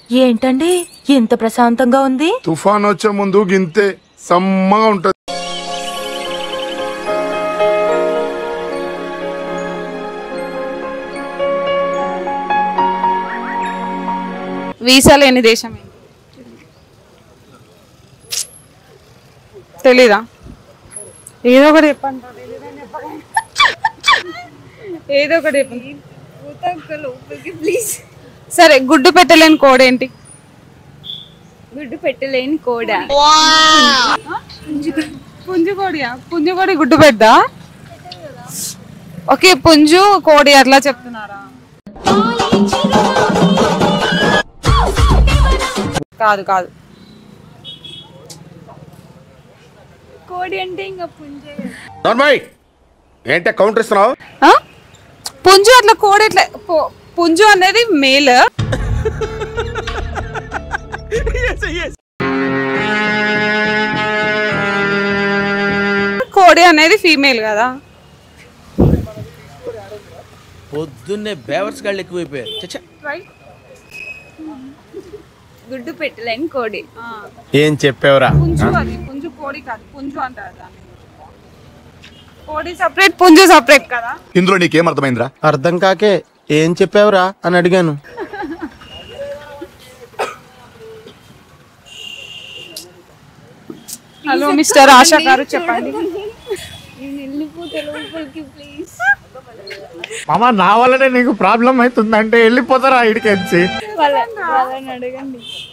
ఏంటండి ఇంత ప్రశాంతంగా ఉంది తుఫాన్ వచ్చే ముందు గింతే సమ్మగా ఉంటది వీసా లేని దేశం ఏంటి? తెలీదా ఏదో ఒకటి చెప్పండి తెలీదని చెప్పకండి. ఏదో ఒకటి చెప్పండి ప్లీజ్ సరే గుడ్డు పెట్టలేని కోడ్ ఏంటి గుడ్డు పెట్టలేని కోడా పుంజు కోడియా పుంజు కోడి గుడ్డు పెద్దా ఓకే పుంజు కోడి అట్లా చెప్తున్నారా కాదు కాదు కోడి అంటే ఇంకా పుంజే నార్మల్ ఏంటే కౌంటర్ ఇస్తున్నావు ఆ? పుంజు అట్లా కోడి ఎట్లా పు- పుంజు అనేది మేల్ కోడి అనేది ఫీమేల్ కదా పొద్దున్నే బేవర్స్ గాళ్ళు ఎక్కువైపోయారు చచ్చా గుడ్డు పెట్టలేని కోడి ఏం చెప్పావురా పుంజు అది పుంజు కోడి కాదు పుంజు అంటారు దాన్ని కోడి సపరేట్ పుంజు సపరేట్ కదా ఇందులో నీకేం అర్థమైందిరా అర్థం కాకే ఏం చెప్పావురా అని అడిగాను హలో మిస్టర్ ఆశా గారు చెప్పండి నేను వెళ్ళిపోతే లోపలికి ప్లీజ్ మామ నా వల్లనే నీకు ప్రాబ్లం అవుతుందంటే వెళ్ళిపోతారా ఇడికెచ్చి వాళ్ళ వాళ్ళని అడగండి